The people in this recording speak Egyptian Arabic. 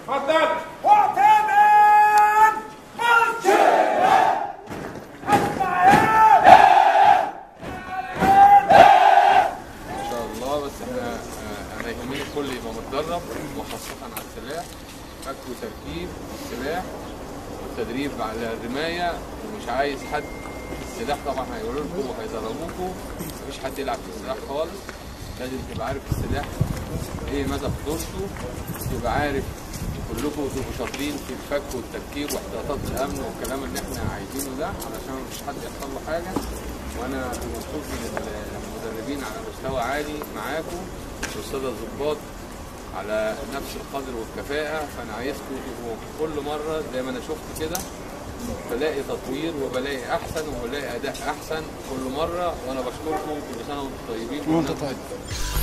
اتفضل معتمد مسجد اسمع يا ان شاء الله بس احنا آه، انا يهمني الكل يبقى متدرب وخاصه على السلاح فك وتركيب السلاح والتدريب على الرمايه ومش عايز حد السلاح طبعا هيقولوا لكم وهيدربوكم مفيش حد يلعب في السلاح خالص لازم تبقى عارف السلاح ايه مدى خطورته تبقى عارف كلكم تبقوا شاطرين في الفك والتركيب واحتياطات الامن والكلام اللي احنا عايزينه ده علشان مفيش حد يحصل له حاجه وانا مبسوط من المدربين على مستوى عالي معاكم والساده الضباط على نفس القدر والكفاءه فانا عايزكم تبقوا كل مره زي ما انا شفت كده بلاقي تطوير وبلاقي احسن وبلاقي اداء احسن كل مره وانا بشكركم كل سنه وانتم طيبين وانت طيب